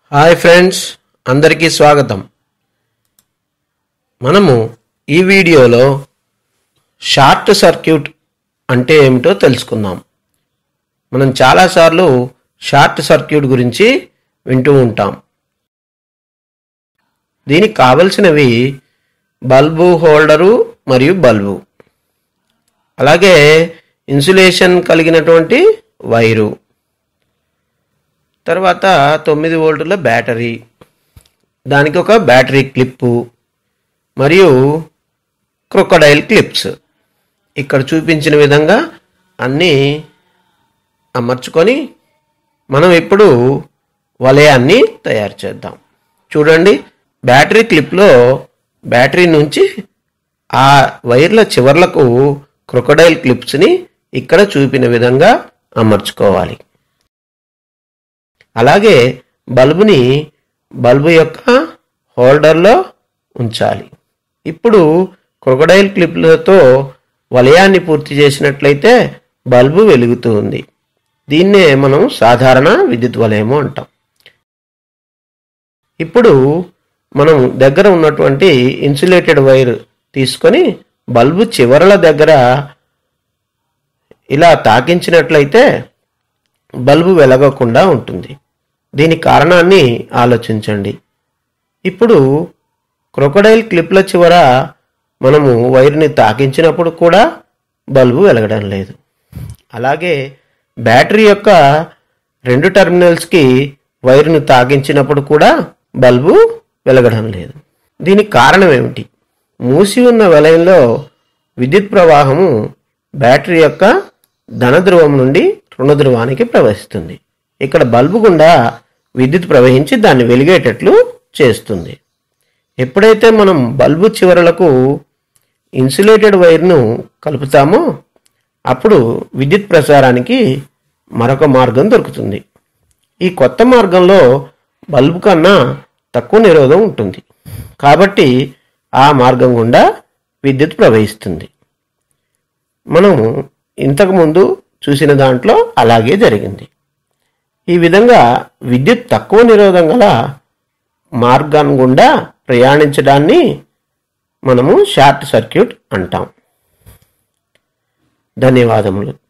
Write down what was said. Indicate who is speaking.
Speaker 1: hi friends అందరికీ స్వాగతం మనము ఈ వీడియోలో షార్ట్ సర్క్యూట్ అంటే ఏమిటో తెలుసుకుందాం మనం చాలాసార్లు షార్ట్ సర్క్యూట్ గురించి వింటూ ఉంటాం దీనికి కావలసినవి బల్బు హోల్డరు మరియు బల్బు అలాగే ఇన్సులేషన్ కలిగినటువంటి వైరు తర్వాత తొమ్మిది వోల్టుల బ్యాటరీ దానికి ఒక బ్యాటరీ క్లిప్పు మరియు క్రొకడైల్ క్లిప్స్ ఇక్కడ చూపించిన విధంగా అన్నీ అమర్చుకొని మనం ఇప్పుడు వలయాన్ని తయారు చేద్దాం చూడండి బ్యాటరీ క్లిప్లో బ్యాటరీ నుంచి ఆ వైర్ల చివర్లకు క్రొకడైల్ క్లిప్స్ని ఇక్కడ చూపిన విధంగా అమర్చుకోవాలి అలాగే బల్బుని బల్బు యొక్క హోల్డర్లో ఉంచాలి ఇప్పుడు క్రొకడైల్ క్లిప్లతో వలయాన్ని పూర్తి చేసినట్లయితే బల్బు వెలుగుతూ ఉంది దీన్నే మనం సాధారణ విద్యుత్ వలయము అంటాం ఇప్పుడు మనం దగ్గర ఉన్నటువంటి ఇన్సులేటెడ్ వైర్ తీసుకొని బల్బు చివరల దగ్గర ఇలా తాకించినట్లయితే బల్బు వెలగకుండా ఉంటుంది దీని కారణాన్ని ఆలోచించండి ఇప్పుడు క్రొకడైల్ క్లిప్ల చివర మనము వైర్ని తాకించినప్పుడు కూడా బల్బు వెలగడం లేదు అలాగే బ్యాటరీ యొక్క రెండు టెర్మినల్స్కి వైర్ను తాకించినప్పుడు కూడా బల్బు వెలగడం లేదు దీనికి కారణం ఏమిటి మూసి ఉన్న వలయంలో విద్యుత్ ప్రవాహము బ్యాటరీ యొక్క ధన ధ్రువం నుండి రుణ ధ్రువానికి ప్రవహిస్తుంది ఇక్కడ బల్బు గుండా విద్యుత్ ప్రవహించి దాన్ని వెలిగేటట్లు చేస్తుంది ఎప్పుడైతే మనం బల్బు చివరలకు ఇన్సులేటెడ్ వైర్ను కలుపుతామో అప్పుడు విద్యుత్ ప్రసారానికి మరొక మార్గం దొరుకుతుంది ఈ కొత్త మార్గంలో బల్బు కన్నా తక్కువ నిరోధం ఉంటుంది కాబట్టి ఆ మార్గం గుండా విద్యుత్ ప్రవహిస్తుంది మనము ఇంతకుముందు చూసిన దాంట్లో అలాగే జరిగింది ఈ విధంగా విద్యుత్ తక్కువ నిరోధం గల మార్గం గుండా ప్రయాణించడాన్ని మనము షార్ట్ సర్క్యూట్ అంటాం ధన్యవాదములు